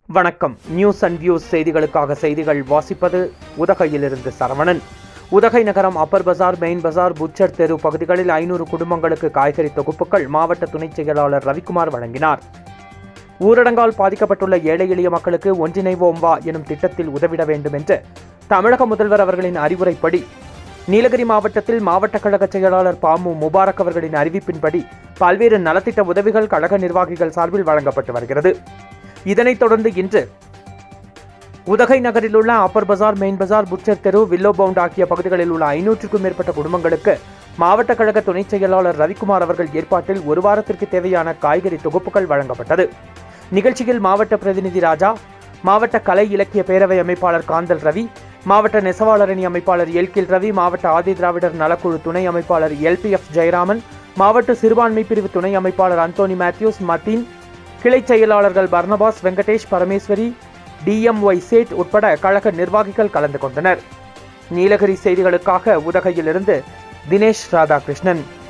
வணக்கம் news and views செய்திகளுக்காக செய்திகள் வாசிப்பது உதகையிலிருந்து சரவணன் உதகை நகரம் upper bazaar main bazaar butcher தெரு பகுதிகளில் ஐநூறு குடும்பங்களுக்கு காய்கறி தொகுப்புகள் மாவட்ட துணைச் செயலாளர் ரவிக்குமார் வழங்கினார் ஊரடங்கால் பாதிக்கப்பட்டுள்ள ஏழை எளிய மக்களுக்கு ஒன்றிணைவோம் வா எனும் திட்டத்தில் உதவிட வேண்டும் என்று தமிழக முதல்வர் அவர்களின் அறிவுரைப்படி நீலகிரி மாவட்டத்தில் மாவட்ட கழக செயலாளர் பாமு முபாரக் அவர்களின் அறிவிப்பின்படி பல்வேறு நலத்திட்ட உதவிகள் கழக நிர்வாகிகள் சார்பில் வழங்கப்பட்டு வருகிறது இதனைத் தொடர்ந்து இன்று உதகை நகரில் உள்ள upper bazaar main bazaar butcher தெரு வில்லோ பவுண்ட் ஆகிய பகுதிகளில் உள்ள ஐநூற்றுக்கும் மேற்பட்ட குடும்பங்களுக்கு மாவட்ட கழக துணைச் செயலாளர் ரவிக்குமார் அவர்கள் ஏற்பாட்டில் ஒரு வாரத்திற்கு தேவையான காய்கறி தொகுப்புகள் வழங்கப்பட்டது நிகழ்ச்சியில் மாவட்ட பிரதிநிதி ராஜா மாவட்ட கலை இலக்கிய பேரவை அமைப்பாளர் காந்தல் ரவி மாவட்ட நெசவாளரணி அமைப்பாளர் எல்கில் ரவி மாவட்ட ஆதி திராவிடர் நலக்குழு துணை அமைப்பாளர் எல்பிஎஃப் ஜெயராமன் மாவட்ட சிறுபான்மை பிரிவு துணை அமைப்பாளர் அந்தோனி மேத்யூஸ் மத்தீன் கிளை செயலாளர்கள் பர்னபாஸ் வெங்கடேஷ் பரமேஸ்வரி டிஎம்ஒய் சேட் உட்பட கழக நிர்வாகிகள் கலந்து கொண்டனர் நீலகிரி செய்திகளுக்காக உதகையிலிருந்து தினேஷ் ராதாகிருஷ்ணன்